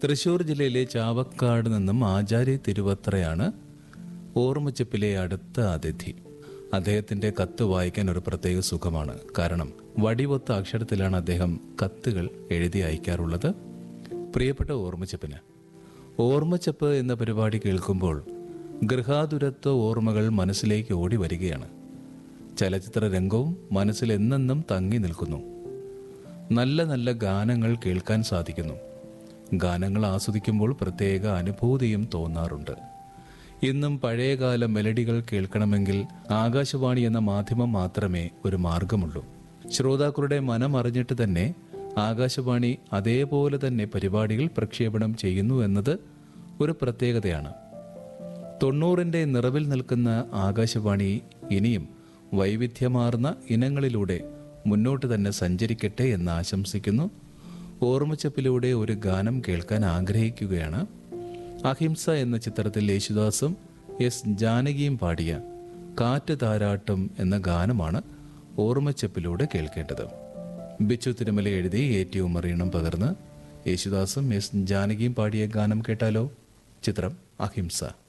തൃശൂർ ജില്ലയിലെ ചാവക്കാട് നിന്നും ആചാര്യ തിരുവത്രയാണ് ഓർമ്മച്ചപ്പിലെ അടുത്ത അതിഥി അദ്ദേഹത്തിന്റെ കത്ത് വായിക്കാൻ ഒരു പ്രത്യേക സുഖമാണ് കാരണം വടിവൊത്ത അക്ഷരത്തിലാണ് അദ്ദേഹം കത്തുകൾ എഴുതി അയക്കാറുള്ളത് പ്രിയപ്പെട്ട ഓർമ്മച്ചപ്പിന് ഓർമ്മച്ചപ്പ് എന്ന പരിപാടി കേൾക്കുമ്പോൾ ഗൃഹാതുരത്വ ഓർമ്മകൾ മനസ്സിലേക്ക് ഓടി വരികയാണ് ചലച്ചിത്ര രംഗവും മനസ്സിൽ എന്നെന്നും തങ്ങി നിൽക്കുന്നു നല്ല നല്ല ഗാനങ്ങൾ കേൾക്കാൻ സാധിക്കുന്നു ഗാനങ്ങൾ ആസ്വദിക്കുമ്പോൾ പ്രത്യേക അനുഭൂതിയും തോന്നാറുണ്ട് ഇന്നും പഴയകാല മെലഡികൾ കേൾക്കണമെങ്കിൽ ആകാശവാണി എന്ന മാധ്യമം മാത്രമേ ഒരു മാർഗമുള്ളൂ ശ്രോതാക്കളുടെ മനം അറിഞ്ഞിട്ട് തന്നെ ആകാശവാണി അതേപോലെ തന്നെ പരിപാടികൾ പ്രക്ഷേപണം ചെയ്യുന്നു എന്നത് ഒരു പ്രത്യേകതയാണ് തൊണ്ണൂറിന്റെ നിറവിൽ നിൽക്കുന്ന ആകാശവാണി ഇനിയും വൈവിധ്യമാർന്ന ഇനങ്ങളിലൂടെ മുന്നോട്ട് തന്നെ സഞ്ചരിക്കട്ടെ എന്ന് ആശംസിക്കുന്നു ഓർമ്മച്ചപ്പിലൂടെ ഒരു ഗാനം കേൾക്കാൻ ആഗ്രഹിക്കുകയാണ് അഹിംസ എന്ന ചിത്രത്തിൽ യേശുദാസും എസ് ജാനകിയും പാടിയ കാറ്റ് താരാട്ടം എന്ന ഗാനമാണ് ഓർമ്മച്ചപ്പിലൂടെ കേൾക്കേണ്ടത് ബിച്ചു തിരുമല എഴുതി എ ടി ഉമറീണം പകർന്ന് യേശുദാസും എസ് ജാനകിയും പാടിയ ഗാനം കേട്ടാലോ ചിത്രം അഹിംസ